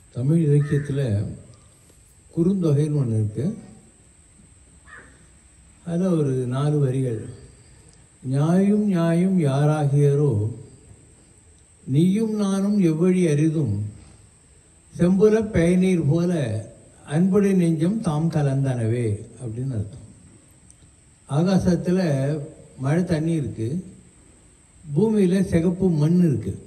தமிழ் இலக்கியத்தில் குறுந்தொகைன்னு ஒன்று இருக்கு அதில் ஒரு நாலு வரிகள் நியாயும் நியாயும் யாராகியரோ நீயும் நானும் எவ்வழி அரிதும் செம்புல பயனீர் போல அன்புடை நெஞ்சம் தாம் கலந்தனவே அப்படின்னு அர்த்தம் ஆகாசத்தில் மழை தண்ணி இருக்குது பூமியில் சிகப்பு மண் இருக்குது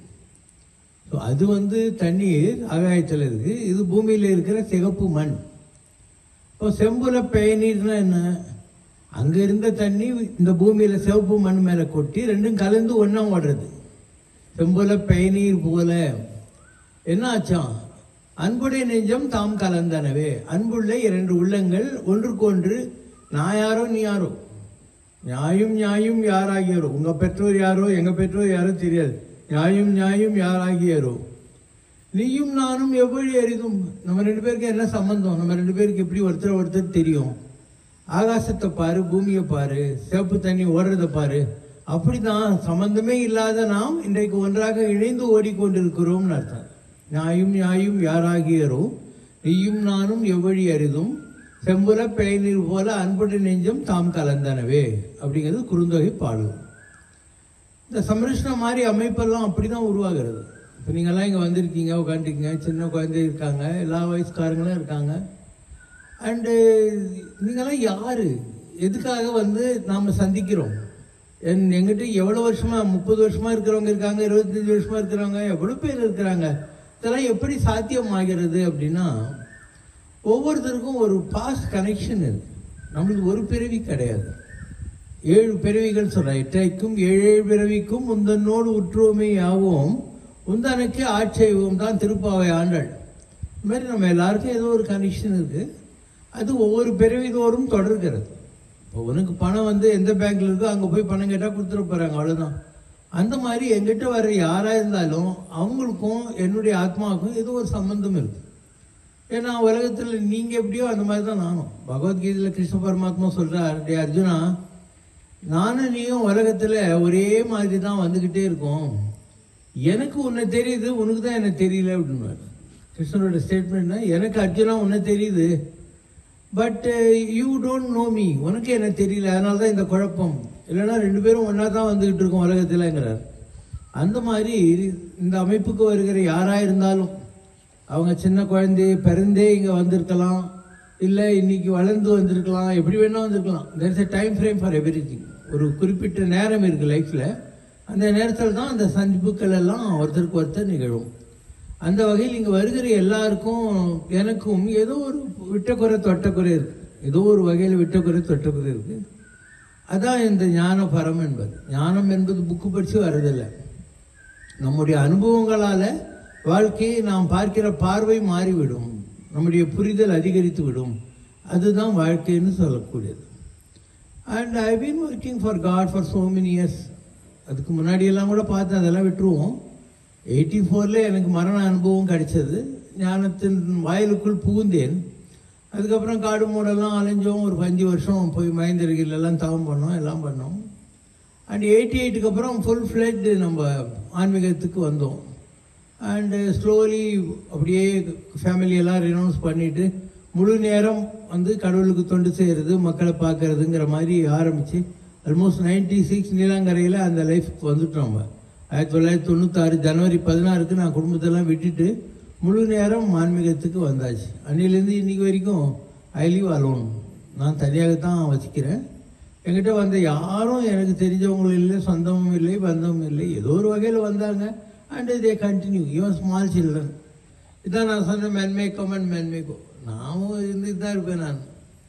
ஸோ அது வந்து தண்ணீர் ஆகாயத்தில் இருக்குது இது பூமியில் இருக்கிற சிகப்பு மண் இப்போ செம்புல பயனீர்னா என்ன அங்கே இருந்த தண்ணி இந்த பூமியில் சிவப்பு மண் மேலே கொட்டி ரெண்டும் கலந்து ஒன்றா ஓடுறது செம்புல பயனீர் போல என்ன ஆச்சாம் அன்புடைய நெஞ்சம் தாம் கலந்தனவே அன்புள்ள இரண்டு உள்ளங்கள் ஒன்றுக்கொன்று நான் யாரோ நீ யாரோ நியாயும் நியாயும் யாராகியாரோ உங்க பெற்றோர் யாரோ எங்க பெற்றோர் யாரோ தெரியாது நியாயும் நியாயும் யாராகியாரோ நீயும் நானும் எவ்வளி அறிதும் நம்ம ரெண்டு பேருக்கு என்ன சம்பந்தம் நம்ம ரெண்டு பேருக்கு எப்படி ஒருத்தர் ஒருத்தர் தெரியும் ஆகாசத்தை பாரு பூமியை பாரு சிவப்பு தண்ணி ஓடுறத பாரு அப்படிதான் சம்பந்தமே இல்லாத நாம் இன்றைக்கு ஒன்றாக இணைந்து ஓடிக்கொண்டிருக்கிறோம்னு அர்த்தம் நியாயும் நியாயும் யாராகியரோ நீயும் நானும் எவ்வழி அறிதும் செம்புல பெயநீர் போல அன்புடைய நெஞ்சம் தாம் கலந்தனவே அப்படிங்கிறது குறுந்தொகை பாடல் இந்த சம்ரஷ்ணம் மாதிரி அமைப்பெல்லாம் அப்படி தான் உருவாகிறது இப்போ நீங்கள்லாம் இங்கே வந்திருக்கீங்க உட்காந்துருக்கீங்க சின்ன குழந்தை இருக்காங்க எல்லா வயசுக்காரங்களும் இருக்காங்க அண்டு நீங்களாம் யார் எதுக்காக வந்து நாம் சந்திக்கிறோம் என் எங்கிட்ட எவ்வளோ வருஷமாக முப்பது வருஷமாக இருக்கிறவங்க இருக்காங்க இருபத்தஞ்சி வருஷமாக இருக்கிறவங்க எவ்வளோ பேர் இருக்கிறாங்க இதெல்லாம் எப்படி சாத்தியமாகிறது அப்படின்னா ஒவ்வொருத்தருக்கும் ஒரு பாஸ்ட் கனெக்ஷன் இருக்கு நம்மளுக்கு ஒரு பிறவி கிடையாது ஏழு பிறவிகள் சொல்ற எட்டைக்கும் ஏழு ஏழு பிறவிக்கும் உந்தன்னோடு உற்றுவமை ஆவோம் உந்தனுக்கு ஆட்சேபம் தான் திருப்பாவை ஆண்டாள் இந்த மாதிரி நம்ம எல்லாருக்கும் ஏதோ ஒரு கனெக்ஷன் இருக்கு அது ஒவ்வொரு பிறவி தோறும் தொடர்கிறது இப்போ உனக்கு பணம் வந்து எந்த பேங்க்ல இருக்கோ அங்கே போய் பணம் கேட்டால் கொடுத்துட போகிறாங்க அவ்வளோதான் அந்த மாதிரி எங்கிட்ட வர யாராக இருந்தாலும் அவங்களுக்கும் என்னுடைய ஆத்மாவுக்கும் ஏதோ ஒரு சம்பந்தம் இருக்குது ஏன்னா உலகத்தில் நீங்கள் எப்படியோ அந்த மாதிரி தான் நானும் பகவத்கீதையில் கிருஷ்ண பரமாத்மா சொல்கிறார் டே அர்ஜுனா நானும் நீயும் உலகத்தில் ஒரே மாதிரி தான் வந்துக்கிட்டே இருக்கோம் எனக்கு உன்னை தெரியுது உனக்கு தான் எனக்கு தெரியல அப்படின்னு கிருஷ்ணனோட ஸ்டேட்மெண்ட்னா எனக்கு அர்ஜுனா உன்னை தெரியுது but you don't know me உனக்கு எனக்கு தெரியல அதனால தான் இந்த குழப்பம் இல்லைன்னா ரெண்டு பேரும் ஒன்றா தான் வந்துக்கிட்டு இருக்கோம் உலகத்தில்ங்கிறார் அந்த மாதிரி இந்த அமைப்புக்கு வருகிற யாராக இருந்தாலும் அவங்க சின்ன குழந்தை பிறந்தே இங்கே வந்திருக்கலாம் இல்லை இன்னைக்கு வளர்ந்து வந்திருக்கலாம் எப்படி வேணால் வந்திருக்கலாம் there is a time frame for every ஒரு குறிப்பிட்ட நேரம் இருக்குது லைஃப்பில் அந்த நேரத்தில் தான் அந்த சந்திப்புகள் எல்லாம் ஒருத்தருக்கு ஒருத்தர் நிகழும் அந்த வகையில் இங்கே வருகிற எல்லாருக்கும் எனக்கும் ஏதோ ஒரு விட்டக்குறை தொட்டக்குறை இருக்கு ஏதோ ஒரு வகையில் விட்டக்குறை தொட்டக்குறை இருக்கு அதான் இந்த ஞான பரம் என்பது ஞானம் என்பது புக்கு படித்து வர்றதில்லை நம்முடைய அனுபவங்களால வாழ்க்கையை நாம் பார்க்கிற பார்வை மாறிவிடும் நம்முடைய புரிதல் அதிகரித்து விடும் அதுதான் வாழ்க்கைன்னு சொல்லக்கூடியது and I been working for God for so many years அதுக்கு முன்னாடியெல்லாம் கூட பார்த்து அதெல்லாம் விட்டுருவோம் எயிட்டி ஃபோரில் எனக்கு மரண அனுபவம் கிடைச்சது ஞானத்தின் வாயிலுக்குள் புகுந்தேன் அதுக்கப்புறம் காடு மூடெல்லாம் அலைஞ்சோம் ஒரு அஞ்சு வருஷம் போய் மகேந்திரகிரில எல்லாம் தவம் பண்ணோம் எல்லாம் பண்ணோம் அண்ட் எயிட்டி எயிட்டுக்கு அப்புறம் ஃபுல் ஃப்ளெட் நம்ம ஆன்மீகத்துக்கு வந்தோம் அண்டு ஸ்லோலி அப்படியே ஃபேமிலியெல்லாம் ரினவுன்ஸ் பண்ணிட்டு முழு நேரம் வந்து கடவுளுக்கு தொண்டு செய்கிறது மக்களை பார்க்கறதுங்கிற மாதிரி ஆரம்பித்து ஆல்மோஸ்ட் நைன்டி சிக்ஸ் நீலாங்கரையில் அந்த லைஃப்க்கு வந்துட்டோம் நம்ம ஆயிரத்தி தொள்ளாயிரத்தி தொண்ணூத்தாறு ஜனவரி பதினாறுக்கு நான் குடும்பத்தெல்லாம் விட்டுட்டு முழு நேரம் ஆன்மீகத்துக்கு வந்தாச்சு அன்னிலேருந்து இன்னைக்கு வரைக்கும் ஐ லீவ் அலோன் நான் தனியாக தான் வசிக்கிறேன் என்கிட்ட வந்த யாரும் எனக்கு தெரிஞ்சவங்களும் இல்லை சொந்தமும் இல்லை பந்தமும் இல்லை ஏதோ ஒரு வகையில் வந்தாங்க and they continue even small children இதான் நான் சொன்ன மேன்மே கமன் மேன்மே கோ நாமும் இருந்துட்டு தான் இருப்பேன் நான்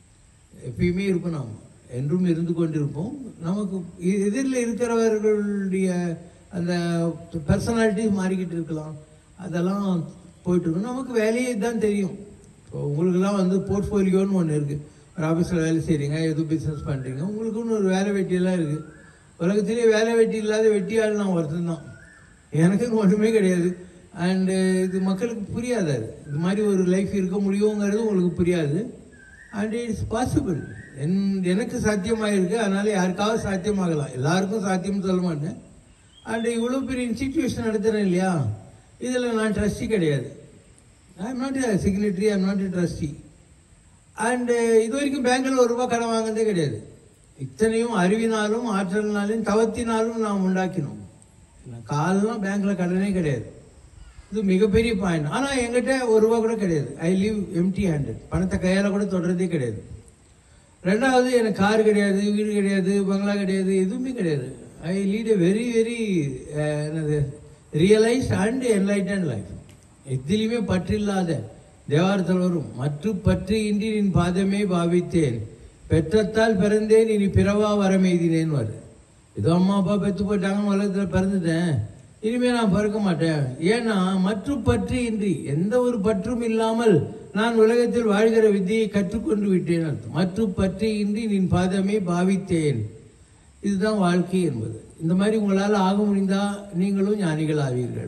எப்பயுமே இருப்பேன் நாம் என்றும் இருந்து கொண்டிருப்போம் நமக்கு எ- எதிரில் இருக்கிறவர்களுடைய அந்த பர்சனாலிட்டிஸ் மாறிக்கிட்டு இருக்கலாம் அதெல்லாம் போயிட்டு இருக்கும் நமக்கு வேலையே தான் தெரியும் இப்போ உங்களுக்கெல்லாம் வந்து போர்ட்ஃபோலியோன்னு ஒன்று இருக்குது ஒரு ஆஃபீஸில் வேலை செய்கிறீங்க எதுவும் பிஸ்னஸ் பண்ணுறீங்க உங்களுக்குன்னு ஒரு வேலை வெட்டியெல்லாம் இருக்குது உலகத்திலே வேலை வெட்டி இல்லாத வெட்டியாள் நான் ஒருத்தன் தான் எனக்கு ஒன்றுமே கிடையாது அண்டு இது மக்களுக்கு புரியாது அது இது மாதிரி ஒரு லைஃப் இருக்க முடியுங்கிறது உங்களுக்கு புரியாது அண்ட் இட்ஸ் பாசிபிள் என் எனக்கு சாத்தியமாக இருக்கு அதனால யாருக்காவது சாத்தியமாகலாம் எல்லாருக்கும் சாத்தியம்னு சொல்ல மாட்டேன் அண்ட் இவ்வளோ பெரிய இன்ஸ்டிடியூஷன் நடத்துகிறேன் இல்லையா இதில் நான் ட்ரஸ்டி கிடையாது I am not a signatory I am not a trustee and இது வரைக்கும் பேங்க்கில் ஒரு ரூபா கடன் வாங்கினதே கிடையாது இத்தனையும் அறிவினாலும் ஆற்றலினாலும் தவத்தினாலும் நாம் உண்டாக்கினோம் காலெல்லாம் பேங்க்கில் கடனே கிடையாது இது மிகப்பெரிய பாயிண்ட் ஆனால் எங்கிட்ட ஒரு ரூபா கூட கிடையாது ஐ லீவ் எம்டி ஹேண்டட் பணத்தை கையால் கூட தொடர்றதே கிடையாது ரெண்டாவது எனக்கு கார் கிடையாது வீடு கிடையாது பங்களா கிடையாது எதுவுமே கிடையாது I lead a very very என்னது ரியலைஸ் அண்ட் என்லைட்டன் லைஃப் எதிலையுமே பற்றில்லாத தேவாரத்தில் வரும் மற்ற பற்று இன்றி நின் பாதமே பாவித்தேன் பெற்றத்தால் பிறந்தேன் இனி பிறவா வரமெய்தினேன்னு வருது ஏதோ அம்மா அப்பா பெத்து போட்டாங்கன்னு உலகத்தில் பிறந்துட்டேன் இனிமே நான் பிறக்க மாட்டேன் ஏன்னா மற்ற பற்று இன்றி எந்த ஒரு பற்றும் இல்லாமல் நான் உலகத்தில் வாழ்கிற வித்தியை கற்றுக்கொண்டு விட்டேன் அர்த்தம் மற்ற பற்று இன்றி நின் பாதமே பாவித்தேன் இதுதான் வாழ்க்கை என்பது இந்த மாதிரி உங்களால் ஆக முடிந்தா நீங்களும் ஞானிகள் ஆவீர்கள்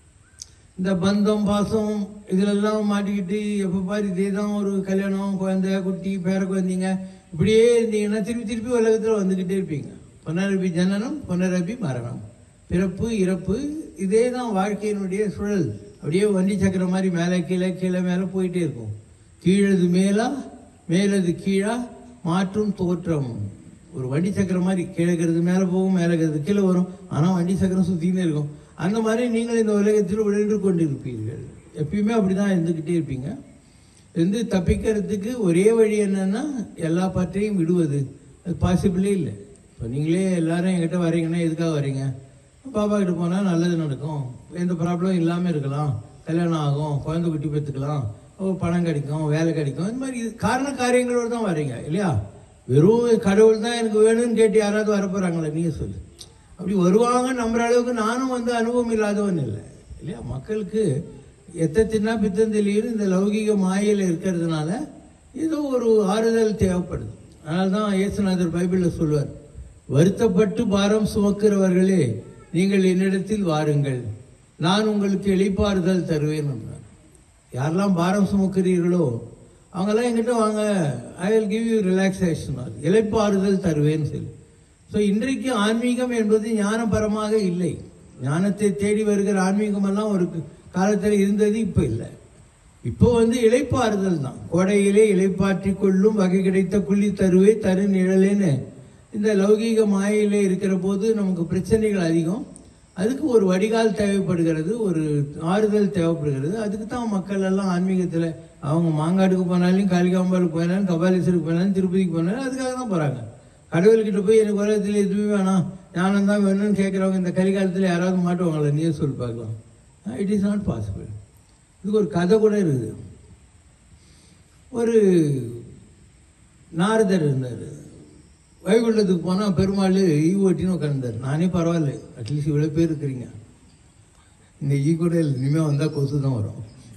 இந்த பந்தம் பாசம் இதிலெல்லாம் மாட்டிக்கிட்டு எப்போ பாரு இதே தான் ஒரு கல்யாணம் குழந்தை குட்டி பேர குழந்தைங்க இப்படியே இருந்தீங்கன்னா திருப்பி திருப்பி உலகத்தில் வந்துக்கிட்டே இருப்பீங்க புனரபி ஜனனம் புனரபி மரணம் பிறப்பு இறப்பு இதே தான் வாழ்க்கையினுடைய சுழல் அப்படியே வண்டி சக்கரம் மாதிரி மேலே கீழே கீழே மேலே போயிட்டே இருக்கும் கீழது மேலா மேலது கீழா மாற்றும் தோற்றம் ஒரு வண்டி சக்கரம் மாதிரி கீழக்கிறது மேலே போகும் மேலே இருக்கிறது கீழே வரும் ஆனால் வண்டி சக்கரம் சுற்றினே இருக்கும் அந்த மாதிரி நீங்கள் இந்த உலகத்தில் உழன்று கொண்டு இருப்பீர்கள் எப்பயுமே அப்படி தான் இருந்துக்கிட்டே இருப்பீங்க இருந்து தப்பிக்கிறதுக்கு ஒரே வழி என்னன்னா எல்லா பற்றையும் விடுவது அது பாசிபிளே இல்லை இப்போ நீங்களே எல்லாரும் என்கிட்ட வரீங்கன்னா எதுக்காக வரீங்க பாப்பா கிட்ட போனால் நல்லது நடக்கும் எந்த ப்ராப்ளம் இல்லாமல் இருக்கலாம் கல்யாணம் ஆகும் குழந்தை குட்டி பெற்றுக்கலாம் ஓ, பணம் கிடைக்கும் வேலை கிடைக்கும் இந்த மாதிரி இது காரண காரியங்களோடு தான் வரீங்க இல்லையா வெறும் கடவுள் தான் எனக்கு வேணும்னு கேட்டு யாராவது வரப்போகிறாங்களே நீங்கள் சொல்லு அப்படி வருவாங்க நம்புற அளவுக்கு நானும் வந்து அனுபவம் இல்லாதவன் இல்லை இல்லையா மக்களுக்கு எத்த தின்னா பித்தம் தெரியும் இந்த லௌகிக மாயையில் இருக்கிறதுனால ஏதோ ஒரு ஆறுதல் தேவைப்படுது அதனால தான் இயேசுநாதர் பைபிளில் சொல்லுவார் வருத்தப்பட்டு பாரம் சுமக்கிறவர்களே நீங்கள் என்னிடத்தில் வாருங்கள் நான் உங்களுக்கு இளைப்பாறுதல் தருவேன் என்றார் யாரெல்லாம் பாரம் சுமக்கிறீர்களோ அவங்கெல்லாம் என்கிட்ட வாங்க I will give you relaxation இளைப்பாறுதல் தருவேன்னு சொல்லி ஸோ இன்றைக்கு ஆன்மீகம் என்பது ஞானபரமாக இல்லை ஞானத்தை தேடி வருகிற ஆன்மீகமெல்லாம் ஒரு காலத்தில் இருந்தது இப்போ இல்லை இப்போ வந்து இளைப்பாறுதல் தான் கோடையிலே இளைப்பாற்றி கொள்ளும் வகை கிடைத்த குள்ளி தருவே தரு நிழலேன்னு இந்த லௌகீக மாயையிலே இருக்கிற போது நமக்கு பிரச்சனைகள் அதிகம் அதுக்கு ஒரு வடிகால் தேவைப்படுகிறது ஒரு ஆறுதல் தேவைப்படுகிறது அதுக்கு தான் மக்கள் எல்லாம் ஆன்மீகத்தில் அவங்க மாங்காடுக்கு போனாலும் காளிகாம்பாளுக்கு போனாலும் கபாலீஸ்வருக்கு போனாலும் திருப்பதிக்கு போனாலும் அதுக்காக தான் போகிறாங்க கடவுள்கிட்ட போய் எனக்கு உலகத்தில் எதுவுமே வேணாம் ஞானம் தான் வேணும்னு கேட்குறவங்க இந்த கலிகாலத்தில் யாராவது மாட்டுவாங்களா நீயே சொல்லி பார்க்கலாம் இட் இஸ் நாட் பாசிபிள் இதுக்கு ஒரு கதை கூட இருக்குது ஒரு நாரதர் இருந்தார் வைகுண்டத்துக்கு போனால் பெருமாள் ஈ ஓட்டின்னு உட்காந்துருந்தார் நானே பரவாயில்ல அட்லீஸ்ட் இவ்வளோ பேர் இருக்கிறீங்க இந்த ஈ கூட இல்லை இனிமேல் வந்தால் கொசு தான் வரும்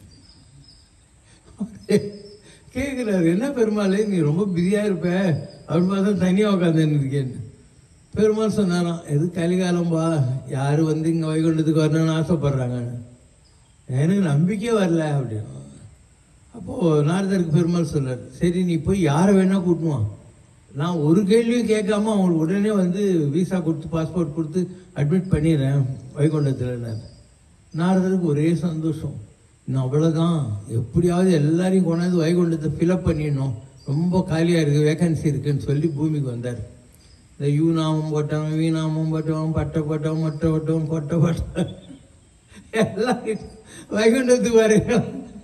கேட்குறாரு என்ன பெருமாள் நீ ரொம்ப பிஸியாக இருப்ப அப்படின்னு பார்த்தா தனியாக உட்காந்துன்னு இருக்கேன்னு பெருமாள் சொன்னாராம் எது கலிகாலம்பா யார் வந்து இங்கே வைகுண்டத்துக்கு வரணும்னு ஆசைப்படுறாங்கன்னு எனக்கு நம்பிக்கையே வரல அப்படின்னு அப்போது நாரதருக்கு பெருமாள் சொல்றார் சரி நீ போய் யாரை வேணா கூட்டுவான் நான் ஒரு கேள்வியும் கேட்காம அவங்களுக்கு உடனே வந்து விசா கொடுத்து பாஸ்போர்ட் கொடுத்து அட்மிட் பண்ணிடுறேன் வைகுண்டத்தில் நாரதருக்கு ஒரே சந்தோஷம் இன்னும் அவ்வளோதான் எப்படியாவது எல்லாரையும் கொண்டாந்து வைகுண்டத்தை ஃபில்அப் பண்ணிடணும் ரொம்ப காலியாக இருக்குது வேகன்சி இருக்குன்னு சொல்லி பூமிக்கு வந்தார் இந்த யூ நாமம் போட்டவன் வீ நாமம் போட்டவன் பட்டை போட்டவன் மொட்டை போட்டவன் கொட்டை போட்டவன் எல்லாம் வைகுண்டத்துக்கு வரீங்க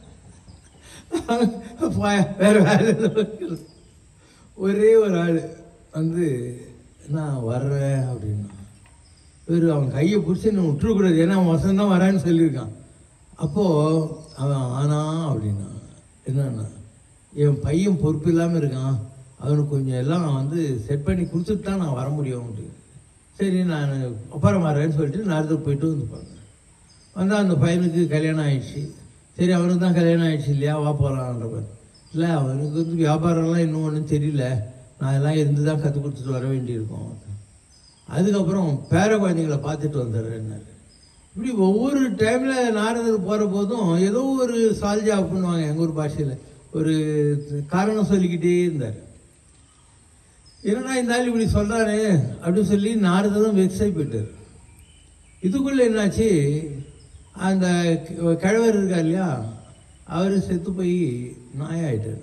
வேற வேலை இல்லை. ஒரே ஒரு ஆள் வந்து நான் வர்றேன் அப்படின்னா இவர் அவன் கையை பிடிச்சி நான் விட்டுறக்கூடாது ஏன்னா அவன் வசந்தான் தான் வரான்னு சொல்லியிருக்கான் அப்போது அவன் ஆனா அப்படின்னா என்னன்னா என் பையன் பொறுப்பு இல்லாமல் இருக்கான் அவனுக்கு கொஞ்சம் எல்லாம் வந்து செட் பண்ணி கொடுத்துட்டு தான் நான் வர முடியும் அப்படின்னு சரி நான் அப்புறம் வரேன்னு சொல்லிட்டு நாரதர் போயிட்டு வந்து பார்த்தேன் வந்தால் அந்த பையனுக்கு கல்யாணம் ஆயிடுச்சு சரி அவனுக்கு தான் கல்யாணம் ஆயிடுச்சு இல்லையா வா போகலான்றவர் இல்லை அவனுக்கு வந்து வியாபாரம்லாம் இன்னும் ஒன்றும் தெரியல நான் எல்லாம் இருந்து தான் கற்றுக் கொடுத்துட்டு வர வேண்டியிருக்கோம் அதுக்கப்புறம் பேர குழந்தைங்களை பார்த்துட்டு வந்துடுறேன்னாரு இப்படி ஒவ்வொரு டைமில் நாரதர் போகிற போதும் ஏதோ ஒரு சால்ஜா பண்ணுவாங்க எங்கள் ஊர் பாஷையில் ஒரு காரணம் சொல்லிக்கிட்டே இருந்தார் என்னடா இந்த ஆள் இப்படி சொல்கிறாரு அப்படின்னு சொல்லி நாரதரும் வெக்ஸாகி போயிட்டார் இதுக்குள்ளே என்னாச்சு அந்த க- கிழவர் இருக்கார் இல்லையா அவர் செத்து போய் நாய் ஆயிட்டார்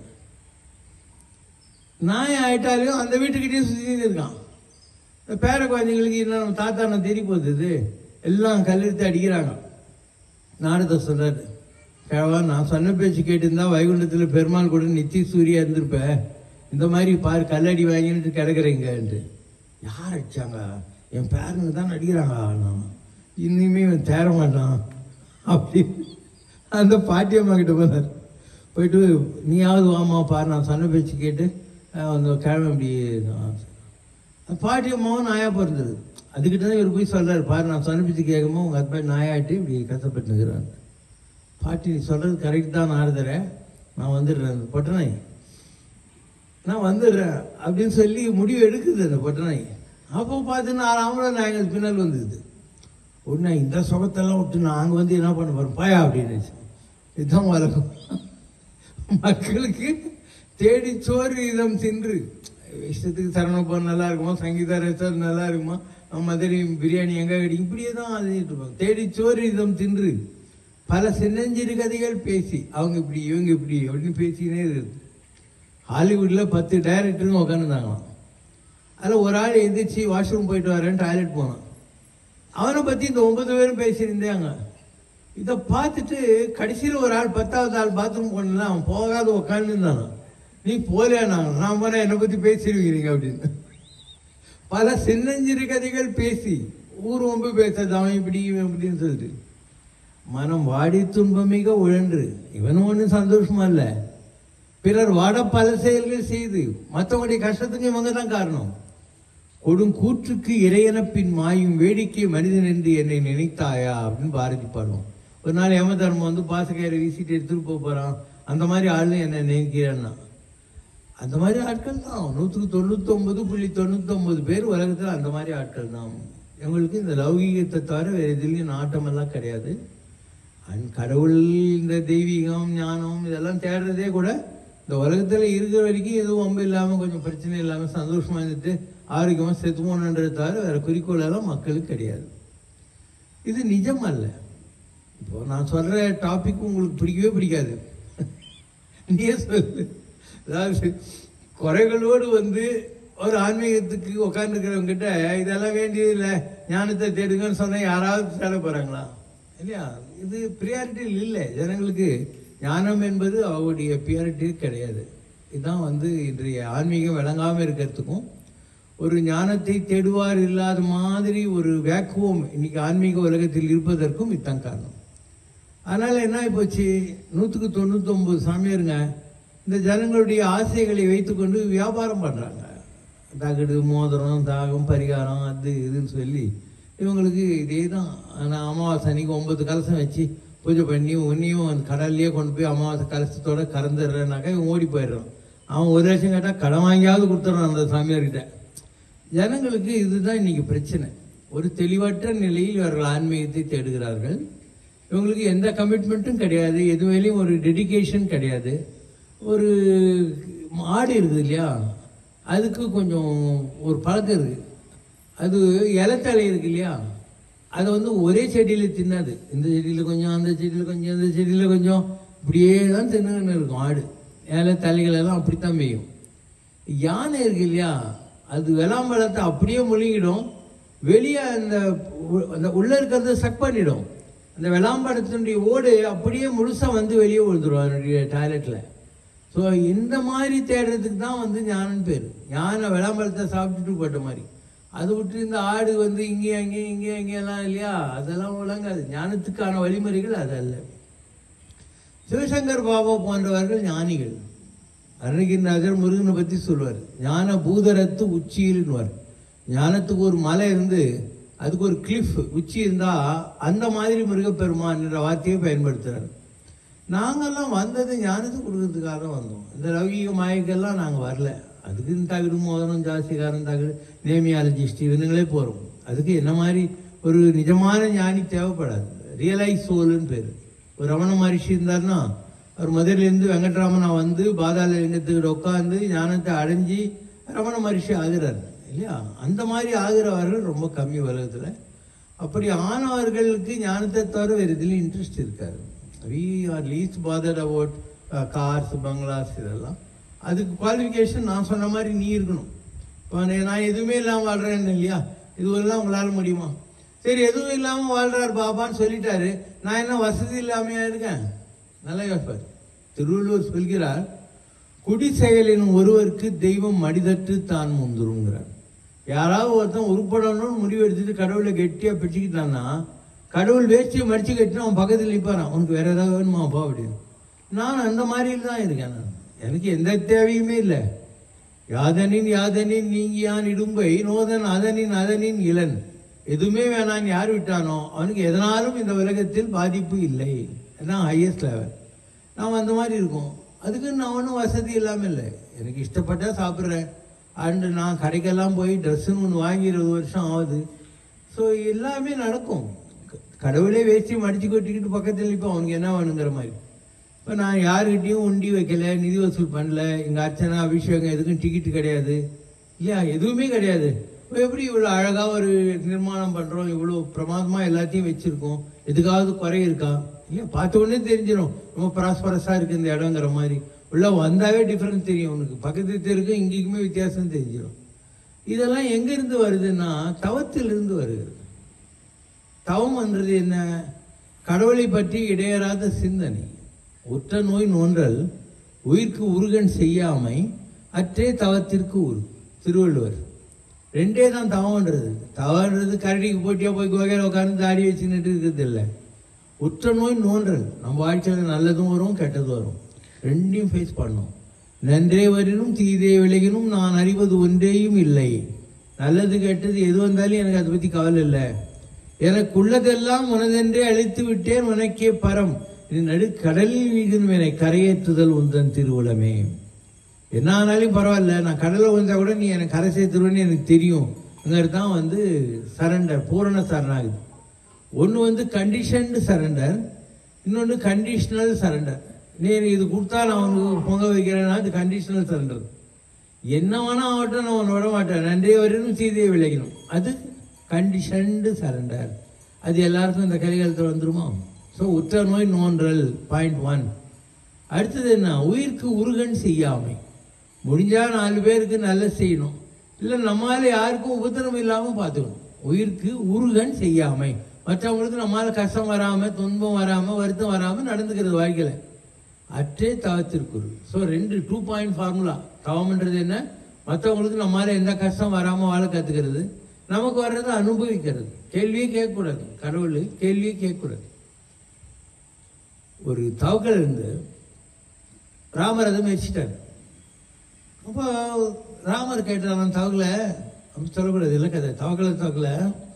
நாய் ஆயிட்டாலையும் அந்த வீட்டுக்கிட்டே சுற்றிட்டு இருக்கான் இந்த பேர குழந்தைங்களுக்கு என்ன நம்ம தாத்தா நான் தெரிய போகுது இது எல்லாம் கல்லெடுத்து அடிக்கிறாங்க நாரத சொல்றாரு கிழவா நான் சொன்ன பேச்சு கேட்டிருந்தா வைகுண்டத்தில் பெருமாள் கூட நித்திய சூரியா இருந்திருப்ப இந்த மாதிரி பாரு கல்லடி வாங்கிட்டு கிடக்குறீங்கன்ட்டு யார் அடிச்சாங்க என் பேரனுக்கு தான் அடிக்கிறாங்க நான் இனிமே இவன் தேர மாட்டான் அப்படி அந்த பாட்டியம்மா கிட்ட போனார் போயிட்டு நீயாவது வாமா பாரு நான் சொன்ன பேச்சு கேட்டு அஹ், அந்த கிழமை இப்படி அந்த பாட்டியம்மாவும் நாயா பிறந்தது அதுக்கிட்ட தான் இவர் போய் சொல்றாரு பாரு நான் சொன்ன பேச்சு கேட்கும்போது உங்கள் ஹஸ்பண்ட் நாயாட்டி இப்படி கஷ்டப்பட்டு நிற்கிறான் பாட்டி நீ சொல்றது கரெக்ட் தான் நாரதர நான் வந்துடுறேன் அந்த பொட்டநாய் நான் வந்துடுறேன் அப்படின்னு சொல்லி முடிவு எடுக்குது அந்த பொட்டநாய் அப்போ பார்த்து நான் ஆம்பளை நாயங்கள் பின்னால் வந்துக்குது உடனே இந்த சுகத்தெல்லாம் விட்டு நாங்கள் வந்து என்ன பண்ண போகிறோம் பாயா அப்படின்னு இதுதான் வழக்கம் மக்களுக்கு தேடி சோறு இதம் தின்று இஷ்டத்துக்கு சரணப்பம் நல்லா இருக்குமா சங்கீதா ரெஸ்டாரண்ட் நல்லா இருக்குமா மதுரை பிரியாணி எங்கே கிடைக்கும் இப்படியே தான் அழுதிட்டு இருப்பாங்க தேடி சோறு இதம் தின்று பல சின்னஞ்சிறு கதைகள் பேசி அவங்க இப்படி இவங்க இப்படி அப்படின்னு பேசினே இருக்குது ஹாலிவுட்டில் பத்து டைரக்டருங்க உட்காந்துருந்தாங்களாம் அதில் ஒரு ஆள் எந்திரிச்சு வாஷ்ரூம் போயிட்டு வரேன் டாய்லெட் போனான் அவனை பற்றி இந்த ஒன்பது பேரும் பேசியிருந்தாங்க இதை பார்த்துட்டு கடைசியில் ஒரு ஆள் பத்தாவது ஆள் பாத்ரூம் போனா அவன் போகாத உட்காந்துருந்தானா நீ போலையா நாங்கள் நான் போனால் என்னை பற்றி பேசிடுவீங்க அப்படின்னு பல சின்னஞ்சிறு கதைகள் பேசி ஊர் ஒம்பு பேசுறது அவன் இப்படி இவன் இப்படின்னு சொல்லிட்டு மனம் வாடி துன்பமிக உழன்று இவனும் ஒன்றும் சந்தோஷமா இல்லை பிறர் வாட பல செயல்கள் செய்து மற்றவங்களுடைய கஷ்டத்துக்கு இவங்க தான் காரணம் கொடும் கூற்றுக்கு இறையன பின் மாயும் வேடிக்கை மனிதன் என்று என்னை நினைத்தாயா அப்படின்னு பாரதி பாடுவோம் ஒரு நாள் யம தர்மம் வந்து பாசக்கயிறை வீசிட்டு எடுத்துட்டு போக போறான் அந்த மாதிரி ஆளும் என்ன நினைக்கிறேன்னா அந்த மாதிரி ஆட்கள் தான் நூற்றுக்கு தொண்ணூத்தி ஒன்பது புள்ளி தொண்ணூத்தி ஒன்பது பேர் உலகத்துல அந்த மாதிரி ஆட்கள் தான் எங்களுக்கு இந்த லௌகீகத்தை தவிர வேற எதுலையும் நாட்டமெல்லாம் கிடையாது அண்ட் கடவுள் இந்த தெய்வீகம் ஞானம் இதெல்லாம் தேடுறதே கூட இந்த உலகத்துல இருக்கிற வரைக்கும் எதுவும் வம்பு இல்லாம கொஞ்சம் பிரச்சனை இல்லாம சந்தோஷமா இருந்துட்டு ஆரோக்கியமா செத்து போகணுன்றதை தவிர வேற குறிக்கோள் எல்லாம் மக்களுக்கு கிடையாது இது நிஜம் அல்ல இப்போ நான் சொல்ற டாபிக் உங்களுக்கு பிடிக்கவே பிடிக்காது நீயே சொல்லு அதாவது குறைகளோடு வந்து ஒரு ஆன்மீகத்துக்கு உட்காந்துருக்கிறவங்க கிட்ட இதெல்லாம் வேண்டியதில்லை ஞானத்தை தேடுங்கன்னு சொன்னா யாராவது தேட போறாங்களா இல்லையா இது ப்ரியாரிட்டி இல்லை ஜனங்களுக்கு ஞானம் என்பது அவருடைய பியாரிட்டி கிடையாது இதுதான் வந்து இன்றைய ஆன்மீகம் விளங்காமல் இருக்கிறதுக்கும் ஒரு ஞானத்தை தேடுவார் இல்லாத மாதிரி ஒரு வேக்குவம் இன்னைக்கு ஆன்மீக உலகத்தில் இருப்பதற்கும் இதுதான் காரணம் அதனால என்ன ஆயிப்போச்சு நூற்றுக்கு தொண்ணூத்தொம்பது சாமியாருங்க இந்த ஜனங்களுடைய ஆசைகளை வைத்துக்கொண்டு வியாபாரம் பண்றாங்க தகடு மோதிரம் தாகம் பரிகாரம் அது இதுன்னு சொல்லி இவங்களுக்கு இதே தான் நான் அமாவாசை அன்னைக்கு ஒன்பது கலசம் வச்சு பூஜை பண்ணி உன்னையும் அந்த கடல்லையே கொண்டு போய் அமாவாசை கலசத்தோட கறந்துடுறேனாக்கா இவன் ஓடி போயிடுறான் அவன் ஒரு லட்சம் கேட்டால் கடன் வாங்கியாவது கொடுத்துட்றான் அந்த சாமியார்கிட்ட ஜனங்களுக்கு இதுதான் இன்னைக்கு பிரச்சனை ஒரு தெளிவற்ற நிலையில் இவர்கள் ஆன்மீகத்தை தேடுகிறார்கள் இவங்களுக்கு எந்த கமிட்மெண்ட்டும் கிடையாது எது மேலேயும் ஒரு டெடிகேஷன் கிடையாது ஒரு ஆடு இருக்குது இல்லையா அதுக்கு கொஞ்சம் ஒரு பழக்கம் இருக்கு அது இலத்தலை இருக்கு இல்லையா அதை வந்து ஒரே செடியில் தின்னாது இந்த செடியில் கொஞ்சம் அந்த செடியில் கொஞ்சம் இந்த செடியில் கொஞ்சம் இப்படியே தான் தின்னுன்னு இருக்கும் ஆடு இலை தலைகள் எல்லாம் அப்படித்தான் மேயும் யானை இருக்கு இல்லையா அது வெளாம்பழத்தை அப்படியே முழுங்கிடும் வெளியே அந்த உ- அந்த உள்ள இருக்கிறத சக் பண்ணிடும் அந்த வெளாம்பழத்தினுடைய ஓடு அப்படியே முழுசா வந்து வெளியே விழுந்துடும் அதனுடைய டாய்லெட்ல ஸோ இந்த மாதிரி தேடுறதுக்கு தான் வந்து ஞானம்னு பேர் யானை வெளாம்பழத்தை சாப்பிட்டுட்டு போட்ட மாதிரி அதை விட்டு இந்த ஆடு வந்து இங்கே அங்கே இங்கே அங்கேயெல்லாம் இல்லையா அதெல்லாம் விளங்காது ஞானத்துக்கான வழிமுறைகள் அது அல்ல சிவசங்கர் பாபா போன்றவர்கள் ஞானிகள் அருணகிரிநாதர் முருகனை பற்றி சொல்வார் ஞான பூதரத்து உச்சியில்னுவார் ஞானத்துக்கு ஒரு மலை இருந்து அதுக்கு ஒரு கிளிஃப் உச்சி இருந்தா அந்த மாதிரி முருகப்பெருமான் என்ற வார்த்தையை பயன்படுத்துறாரு நாங்கெல்லாம் வந்தது ஞானத்தை கொடுக்கறதுக்காக தான் வந்தோம் இந்த லௌகீக மாயக்கெல்லாம் நாங்கள் வரல அதுக்கு இந்த தகுடு மோதனம் ஜாஸ்திகாரம் தகுடு நேமியாலஜிஸ்ட் இவனுங்களே போகிறோம் அதுக்கு என்ன மாதிரி ஒரு நிஜமான ஞானி தேவைப்படாது ரியலைஸ் சோலுன்னு பேர் ஒரு ரமண மகரிஷி இருந்தாருன்னா அவர் மதுரையிலேருந்து வெங்கட்ராமனா வந்து பாதாள லிங்கத்துக்கிட்ட உட்காந்து ஞானத்தை அடைஞ்சி ரமண மகரிஷி ஆகிறார் இல்லையா அந்த மாதிரி ஆகிறவர்கள் ரொம்ப கம்மி உலகத்தில் அப்படி ஆனவர்களுக்கு ஞானத்தை தவிர வேறு இதுலையும் இன்ட்ரெஸ்ட் இருக்காது we are least bothered about cars bungalows இதெல்லாம் அதுக்கு குவாலிஃபிகேஷன் நான் சொன்ன மாதிரி நீ இருக்கணும் இப்போ நான் எதுவுமே இல்லாமல் வாழ்கிறேன்னு இல்லையா இதுவெல்லாம் உங்களால் முடியுமா சரி எதுவும் இல்லாமல் வாழ்றார் பாபான்னு சொல்லிட்டாரு நான் என்ன வசதி இல்லாமையா இருக்கேன் நல்லா யோசிப்பார் திருவள்ளுவர் சொல்கிறார் குடி செயலின் ஒருவருக்கு தெய்வம் மடிதட்டு தான் முந்துருங்கிறார் யாராவது ஒருத்தன் உருப்படணும்னு முடிவு எடுத்துட்டு கடவுளை கெட்டியா பிடிச்சிக்கிட்டான்னா கடவுள் வேஷ்டியை மடிச்சு கட்டினா அவன் பக்கத்தில் நிற்பாரான் உனக்கு வேற ஏதாவது வேணுமாப்பா அப்படின்னு நான் அந்த மாதிரி தான் இருக்கேன் நான் எனக்கு எந்த தேவையுமே இல்லை யாதனின் யாதனின் நீங்கியான் இடும்பை நோதன் அதனின் அதனின் இளன் எதுவுமே வேணான்னு யார் விட்டானோ அவனுக்கு எதனாலும் இந்த உலகத்தில் பாதிப்பு இல்லை அதான் ஹையஸ்ட் லெவல் நாம் அந்த மாதிரி இருக்கோம் அதுக்கு நான் ஒன்றும் வசதி இல்லாமல் இல்லை எனக்கு இஷ்டப்பட்டா சாப்பிட்றேன் அண்டு நான் கடைக்கெல்லாம் போய் ட்ரெஸ்ஸுன்னு ஒன்று வாங்கி இருபது வருஷம் ஆகுது ஸோ எல்லாமே நடக்கும் க- கடவுளே வேஷ்டி மடிச்சு கொட்டிக்கிட்டு பக்கத்தில் இப்போ அவனுக்கு என்ன வேணுங்கிற மாதிரி இப்போ நான் யாருக்கிட்டையும் உண்டி வைக்கல நிதி வசூல் பண்ணல எங்கள் அர்ச்சனை அபிஷேகம் எதுக்கும் டிக்கெட்டு கிடையாது இல்லையா எதுவுமே கிடையாது இப்போ எப்படி இவ்வளோ அழகாக ஒரு நிர்மாணம் பண்ணுறோம் இவ்வளோ பிரமாதமாக எல்லாத்தையும் வச்சுருக்கோம் எதுக்காவது குறை இருக்கா இல்லையா பார்த்த உடனே தெரிஞ்சிடும் ரொம்ப ப்ராஸ்பரஸாக இருக்குது இந்த இடங்கிற மாதிரி உள்ள வந்தாவே டிஃப்ரென்ஸ் தெரியும் உனக்கு பக்கத்து தெருக்கும் இங்கேயுமே வித்தியாசம் தெரிஞ்சிடும் இதெல்லாம் எங்கேருந்து வருதுன்னா தவத்திலிருந்து வருகிறது தவம் என்றது என்ன கடவுளை பற்றி இடையறாத சிந்தனை உற்ற நோய் நோன்றல் உயிர்க்கு உருகன் செய்யாமை அற்றே தவத்திற்கு உரு திருவள்ளுவர் ரெண்டே தான் தவம்ன்றது தவன்றது கரடிக்கு போட்டியா போய் கோகையில் உட்காந்து தாடி வச்சுக்கிட்டு இருக்கிறது இல்லை உற்ற நோய் நோன்றல் நம்ம வாழ்க்கையில் நல்லதும் வரும் கெட்டதும் வரும் ரெண்டையும் ஃபேஸ் பண்ணோம் நன்றே வரினும் தீதே விலகினும் நான் அறிவது ஒன்றேயும் இல்லை நல்லது கெட்டது எது வந்தாலும் எனக்கு அதை பற்றி கவலை இல்லை எனக்குள்ளதெல்லாம் உனதென்றே அழித்து விட்டேன் உனக்கே பரம் நீ நடு கடலில் வீழும் என்னை கரையேற்றுதல் உந்தன் திருவுளமே என்ன ஆனாலும் பரவாயில்ல நான் கடலில் வந்தா கூட நீ எனக்கு கரை சேர்த்துருவேன்னு எனக்கு தெரியும் அங்கே தான் வந்து சரண்டர் பூரண சரணாகுது ஒன்று வந்து கண்டிஷன்டு சரண்டர் இன்னொன்று கண்டிஷனல் சரண்டர் நீ எனக்கு இது கொடுத்தா நான் உனக்கு பொங்க வைக்கிறேன்னா அது கண்டிஷனல் சரண்டர் என்ன வேணா ஆகட்டும் நான் உன்னை விட மாட்டேன் நன்றே வரையும் சீதையை விளைக்கணும் அது கண்டிஷன்டு சரண்டர் அது எல்லாருக்கும் இந்த கலிகாலத்தில் வந்துருமா ஸோ உற்ற நோய் நோன்றல் பாயிண்ட் ஒன் அடுத்தது என்ன உயிருக்கு உருகன் செய்யாமை முடிஞ்சா நாலு பேருக்கு நல்லது செய்யணும் இல்லை நம்மால யாருக்கும் உபத்திரம் இல்லாமல் பார்த்துக்கணும் உயிருக்கு உருகன் செய்யாமை மற்றவங்களுக்கு நம்மால கஷ்டம் வராமல் துன்பம் வராமல் வருத்தம் வராமல் நடந்துக்கிறது வாழ்க்கையில் அற்றே தவத்திற்குரு ஸோ ரெண்டு டூ பாயிண்ட் ஃபார்முலா தவம்ன்றது என்ன மற்றவங்களுக்கு நம்மால எந்த கஷ்டம் வராமல் வாழ கற்றுக்கிறது நமக்கு வர்றதை அனுபவிக்கிறது கேள்வியே கேட்கக்கூடாது கடவுள் கேள்வியே கேட்கக்கூடாது ஒரு தவக்கல் இருந்து ராமர் அதை மெச்சிட்டார் அப்போ ராமர் கேட்டார் தவக்கலை அப்படி சொல்லக்கூடாது இல்லை கதை தவக்கலை தவக்கலை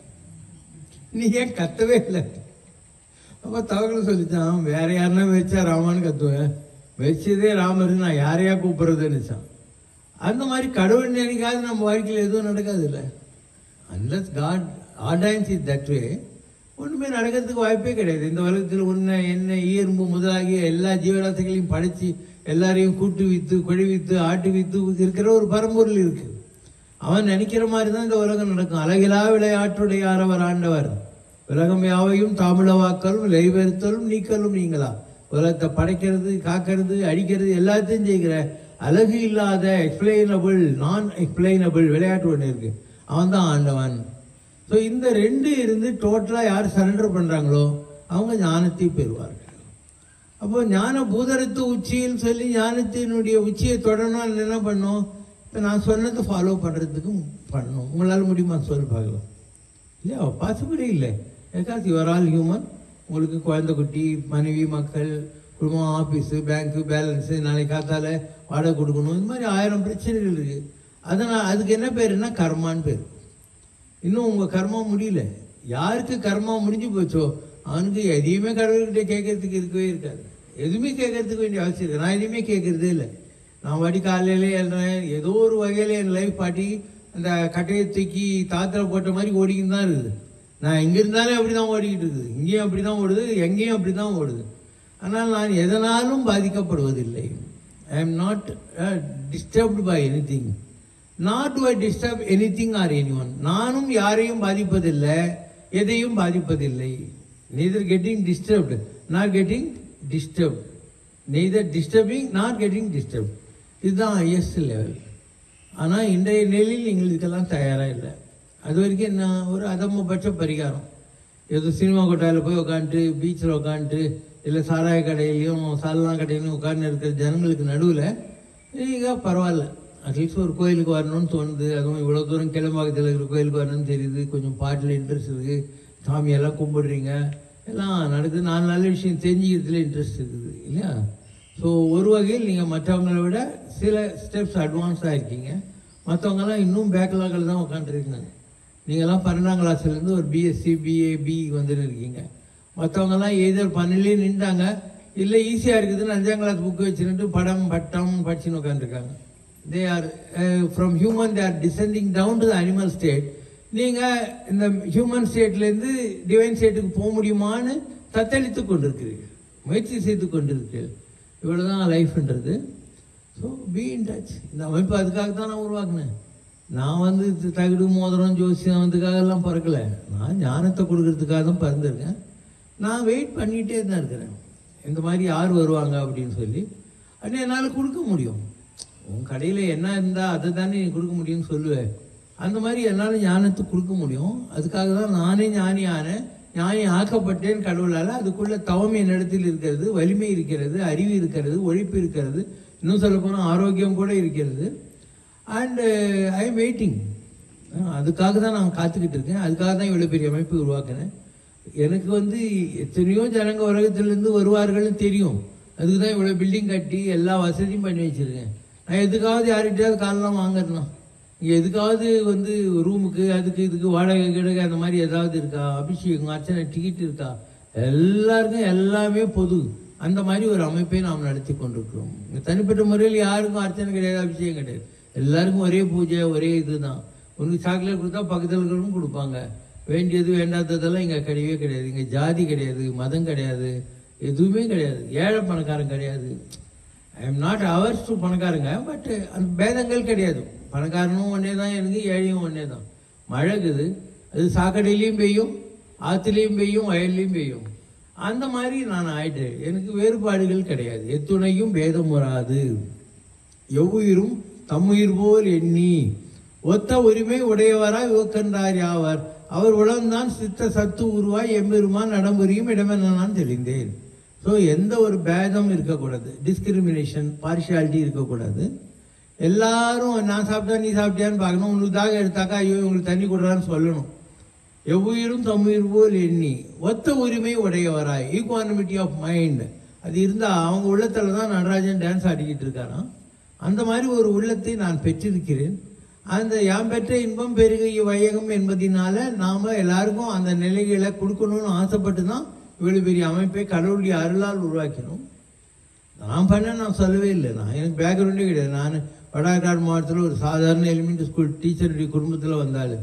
நீ ஏன் கத்தவே இல்லை அப்போ தவக்கலை சொல்லிச்சான் வேற யாருன்னா வச்சா ராமான்னு கத்துவேன் வச்சதே ராமர் நான் யாரையா கூப்பிடுறதுன்னுச்சான் அந்த மாதிரி கடவுள் நினைக்காது நம்ம வாழ்க்கையில் எதுவும் நடக்காது இல்லை unless God ordains is that way ஒன்றுமே நடக்கிறதுக்கு வாய்ப்பே கிடையாது இந்த உலகத்தில் உன்னை என்ன ஈர்ம்பு முதலாகிய எல்லா ஜீவராசிகளையும் படைச்சு எல்லாரையும் கூட்டு வித்து கொழி வித்து ஆட்டு வித்து இருக்கிற ஒரு பரம்பொருள் இருக்கு அவன் நினைக்கிற மாதிரி தான் இந்த உலகம் நடக்கும் அழகிலா விளையாட்டுடைய ஆரவர் ஆண்டவர் உலகம் யாவையும் தாமிழவாக்கலும் லைவெறுத்தலும் நீக்கலும் நீங்களா உலகத்தை படைக்கிறது காக்கிறது அடிக்கிறது எல்லாத்தையும் செய்கிற அழகு இல்லாத எக்ஸ்பிளைனபிள் நான் எக்ஸ்பிளைனபிள் விளையாட்டு ஒன்று இருக்கு அவன் தான் ஆண்டவன் ஸோ இந்த ரெண்டு இருந்து டோட்டலாக யார் சரண்டர் பண்ணுறாங்களோ அவங்க ஞானத்தை பெறுவார்கள் அப்போ ஞான பூதரத்து உச்சின்னு சொல்லி ஞானத்தினுடைய உச்சியை தொடரணும்னு என்ன பண்ணோம் இப்போ நான் சொன்னதை ஃபாலோ பண்ணுறதுக்கு பண்ணணும் உங்களால் முடியுமா சொல்லி பார்க்கலாம் இல்லையா பாசிபிளே இல்லை பிகாஸ் யுவர் ஆல் ஹியூமன் உங்களுக்கு குழந்தை குட்டி மனைவி மக்கள் குடும்பம் ஆஃபீஸு பேங்க்கு பேலன்ஸு நாளைக்கு காத்தால வாடகை கொடுக்கணும் இந்த மாதிரி ஆயிரம் பிரச்சனைகள் இருக்குது அதனால் அதுக்கு என்ன பேருன்னா கர்மான்னு பேர் இன்னும் உங்கள் கர்மா முடியல யாருக்கு கர்மா முடிஞ்சு போச்சோ அவனுக்கு எதையுமே கடவுள்கிட்ட கேட்கறதுக்கு இருக்கவே இருக்காது எதுவுமே கேட்கறதுக்கு வேண்டிய அவசியம் இல்லை நான் எதுவுமே கேட்கறதே இல்லை நான் வாடி காலையிலே எழுறேன் ஏதோ ஒரு வகையில் என் லைஃப் பாட்டி அந்த கட்டையை தூக்கி தாத்திர போட்ட மாதிரி ஓடிக்கிட்டு தான் இருக்குது நான் எங்கே இருந்தாலும் அப்படி தான் ஓடிக்கிட்டு இருக்குது இங்கேயும் அப்படி தான் ஓடுது எங்கேயும் அப்படி தான் ஓடுது ஆனால் நான் எதனாலும் பாதிக்கப்படுவதில்லை I am not disturbed by anything not to I disturb anything or anyone நானும் யாரையும் பாதிப்பதில்லை எதையும் பாதிப்பதில்லை neither getting disturbed not getting disturb neither disturbing not getting disturb இதுதான் ஹையஸ்ட் லெவல் ஆனால் இன்றைய நிலையில் நீங்கள் இதுக்கெல்லாம் தயாராக இல்லை அது வரைக்கும் என்ன ஒரு அதமபட்ச பரிகாரம் ஏதோ சினிமா கொட்டாயில் போய் உட்காந்துட்டு பீச்சில் உட்காந்துட்டு இல்லை சாராய கடையிலையும் சால்னா கடையிலையும் உட்காந்து இருக்கிற ஜனங்களுக்கு நடுவில் நீங்கள் பரவாயில்ல அட்லீஸ்ட் ஒரு கோயிலுக்கு வரணும்னு தோணுது அதுவும் இவ்வளோ தூரம் கிளம்பாக்கத்தில் இருக்கிற கோயிலுக்கு வரணும்னு தெரியுது கொஞ்சம் பாட்டில் இன்ட்ரெஸ்ட் இருக்குது சாமியெல்லாம் கும்பிடுறீங்க எல்லாம் நடக்குது நாலு நல்ல விஷயம் தெரிஞ்சுக்கிறதுல இன்ட்ரெஸ்ட் இருக்குது இல்லையா ஸோ ஒரு வகையில் நீங்கள் மற்றவங்களை விட சில ஸ்டெப்ஸ் அட்வான்ஸாக இருக்கீங்க மற்றவங்கெல்லாம் இன்னும் பேக்லாகில் தான் உட்காந்துருக்காங்க நீங்கள்லாம் பன்னெண்டாம் கிளாஸ்லேருந்து ஒரு பிஎஸ்சி பிஏ பி வந்துன்னு இருக்கீங்க மற்றவங்கெல்லாம் எதர் பண்ணலே நின்றாங்க இல்லை ஈஸியாக இருக்குதுன்னு அஞ்சாம் கிளாஸ் புக்கு வச்சுட்டு படம் பட்டம் படிச்சுன்னு உட்காந்துருக்காங்க they are from human they are descending down to the animal state நீங்கள் இந்த ஹியூமன் ஸ்டேட்லேருந்து டிவைன் ஸ்டேட்டுக்கு போக முடியுமான்னு தத்தளித்து கொண்டிருக்கிறீர்கள் முயற்சி செய்து கொண்டிருக்கிறீர்கள் இவ்வளோ தான் லைஃப்ன்றது ஸோ பி இன் டச் இந்த அமைப்பு அதுக்காக தான் நான் உருவாக்குனேன் நான் வந்து இது தகுடு மோதிரம் ஜோசியம் அதுக்காக எல்லாம் பிறக்கல நான் ஞானத்தை கொடுக்கறதுக்காக தான் பிறந்திருக்கேன் நான் வெயிட் பண்ணிகிட்டே தான் இருக்கிறேன் இந்த மாதிரி யார் வருவாங்க அப்படின்னு சொல்லி அது என்னால் கொடுக்க முடியும் உன் கடையில் என்ன இருந்தால் அதை தானே நீ கொடுக்க முடியும்னு சொல்லுவேன் அந்த மாதிரி என்னால் ஞானத்தை கொடுக்க முடியும் அதுக்காக தான் நானே ஞானி ஆனேன் ஞானி ஆக்கப்பட்டேன் கடவுளால் அதுக்குள்ள தவம் என்னிடத்தில் இருக்கிறது வலிமை இருக்கிறது அறிவு இருக்கிறது ஒழிப்பு இருக்கிறது இன்னும் சொல்ல போனால் ஆரோக்கியம் கூட இருக்கிறது அண்டு ஐ எம் வெயிட்டிங் அதுக்காக தான் நான் காத்துக்கிட்டு இருக்கேன் அதுக்காக தான் இவ்வளோ பெரிய அமைப்பு உருவாக்கினேன் எனக்கு வந்து எத்தனையோ ஜனங்க உலகத்திலேருந்து வருவார்கள்னு தெரியும் அதுக்கு தான் இவ்வளோ பில்டிங் கட்டி எல்லா வசதியும் பண்ணி வச்சுருக்கேன் நான் எதுக்காவது யார்கிட்டயாவது காலெலாம் வாங்குறேன்னா இங்கே எதுக்காவது வந்து ரூமுக்கு அதுக்கு இதுக்கு வாடகை கிடகு அந்த மாதிரி ஏதாவது இருக்கா அபிஷேகம் அர்ச்சனை டிக்கெட் இருக்கா எல்லாருக்கும் எல்லாமே பொது அந்த மாதிரி ஒரு அமைப்பை நாம் நடத்தி கொண்டிருக்கிறோம் இங்க தனிப்பட்ட முறையில் யாருக்கும் அர்ச்சனை கிடையாது அபிஷேகம் கிடையாது எல்லாருக்கும் ஒரே பூஜை ஒரே இதுதான் உனக்கு சாக்லேட் கொடுத்தா பக்கத்தில் இருக்கிறவங்க கொடுப்பாங்க வேண்டியது வேண்டாததெல்லாம் இங்கே கிடையவே கிடையாது இங்கே ஜாதி கிடையாது மதம் கிடையாது எதுவுமே கிடையாது ஏழை பணக்காரன் கிடையாது I am not ours to பணக்காரங்க பட் அந்த பேதங்கள் கிடையாது பணக்காரனும் ஒன்றே தான் எனக்கு ஏழையும் ஒன்றே தான் மழைக்குது அது சாக்கடையிலையும் பெய்யும் ஆற்றுலையும் பெய்யும் வயல்லையும் பெய்யும் அந்த மாதிரி நான் ஆயிட்டேன் எனக்கு வேறுபாடுகள் கிடையாது எத்துணையும் பேதம் வராது எவ்வுயிரும் தம்முயிர் போல் எண்ணி ஒத்த உரிமை உடையவராய் உக்கன்றார் யாவர் அவர் உளம்தான் சித்த சத்து உருவாய் எம்பெருமான் நடம்புரியும் இடமென நான் தெரிந்தேன் ஸோ எந்த ஒரு பேதம் இருக்கக்கூடாது டிஸ்கிரிமினேஷன் பார்ஷியாலிட்டி இருக்கக்கூடாது எல்லாரும் நான் சாப்பிட்டா நீ சாப்பிட்டியான்னு பார்க்கணும் உனக்கு தாக எடுத்தாக்கா ஐயோ உங்களுக்கு தண்ணி கொடுறான்னு சொல்லணும் எவ்வுயிரும் தம்முயிர் போல் எண்ணி ஒத்த உரிமை உடையவராய் ஈக்குவானிமிட்டி ஆஃப் மைண்ட் அது இருந்தால் அவங்க உள்ளத்தில் தான் நடராஜன் டான்ஸ் ஆடிக்கிட்டு இருக்காராம் அந்த மாதிரி ஒரு உள்ளத்தை நான் பெற்றிருக்கிறேன் அந்த யாம் பெற்ற இன்பம் பெருக வையகம் என்பதினால நாம எல்லாருக்கும் அந்த நிலைகளை கொடுக்கணும்னு ஆசைப்பட்டு தான் இவ்வளவு பெரிய அமைப்பை கடவுளுடைய அருளால் உருவாக்கினோம் நான் பண்ண நான் சொல்லவே இல்லை நான் எனக்கு பேக்ரவுண்டே கிடையாது நான் வடாக்காடு மாவட்டத்தில் ஒரு சாதாரண எலிமெண்ட்ரி ஸ்கூல் டீச்சருடைய குடும்பத்தில் வந்தாள்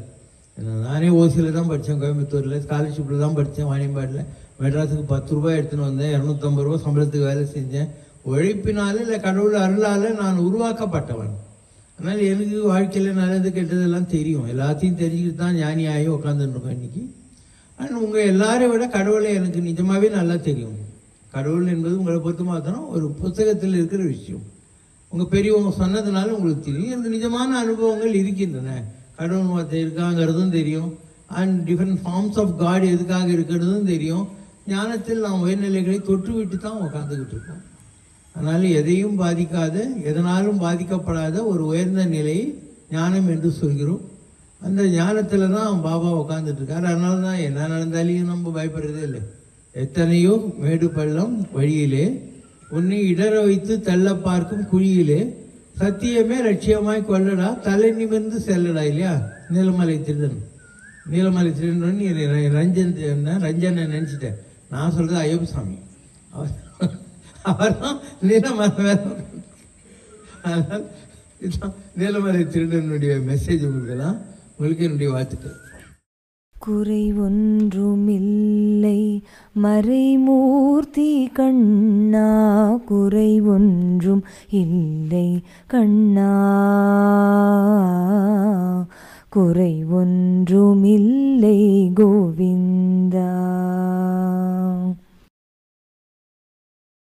நானே ஓசியில் தான் படித்தேன் கோயம்புத்தூரில் ஸ்காலர்ஷிப்பில் தான் படித்தேன் வாணியம்பாடில் மெட்ராஸுக்கு பத்து ரூபாய் எடுத்துன்னு வந்தேன் இரநூத்தம்பது ரூபா சம்பளத்துக்கு வேலை செஞ்சேன் உழைப்பினால இல்லை கடவுள் அருளால் நான் உருவாக்கப்பட்டவன் அதனால் எனக்கு வாழ்க்கையில் நல்லது கெட்டதெல்லாம் தெரியும் எல்லாத்தையும் தெரிஞ்சுக்கிட்டு தான் ஞானி ஆகி உட்காந்துருக்கோம் இன்னைக்கு அண்ட் உங்கள் எல்லாரையும் விட கடவுளை எனக்கு நிஜமாகவே நல்லா தெரியும் கடவுள் என்பது உங்களை பொறுத்த மாத்திரம் ஒரு புத்தகத்தில் இருக்கிற விஷயம் உங்கள் பெரியவங்க சொன்னதுனால உங்களுக்கு தெரியும் எனக்கு நிஜமான அனுபவங்கள் இருக்கின்றன கடவுள் மதம் இருக்காங்கிறதும் தெரியும் and different forms of God எதுக்காக இருக்கிறதும் தெரியும் ஞானத்தில் நாம் உயர்நிலைகளை தொற்று விட்டு தான் உட்காந்துக்கிட்டு இருக்கோம் அதனால் எதையும் பாதிக்காத எதனாலும் பாதிக்கப்படாத ஒரு உயர்ந்த நிலையை ஞானம் என்று சொல்கிறோம் அந்த ஞானத்தில் தான் பாபா உட்காந்துட்டு இருக்காரு அதனால தான் என்ன நடந்தாலையும் நம்ம பயப்படுறதே இல்லை எத்தனையோ மேடு பள்ளம் வழியிலே உன்னை இடற வைத்து தள்ள பார்க்கும் குழியிலே சத்தியமே லட்சியமாய் கொள்ளடா தலை நிமிர்ந்து செல்லடா இல்லையா நீலமலை திருடன் நீலமலை திருடன் நீ ர- ரஞ்சன் என்ன ரஞ்சனை நினச்சிட்டேன் நான் சொல்றது ஐயப்பசாமி அவர் அவர் தான் நீலமலை அதனால் இதுதான் நீலமலை திருடனுடைய மெசேஜ் உங்களுக்கு தான் உங்களுக்கு என்னுடைய வாழ்த்துக்கள் குறை ஒன்றுமில்லை மறைமூர்த்தி கண்ணா குறை ஒன்றும் இல்லை கண்ணா குறை ஒன்றுமில்லை கோவிந்தா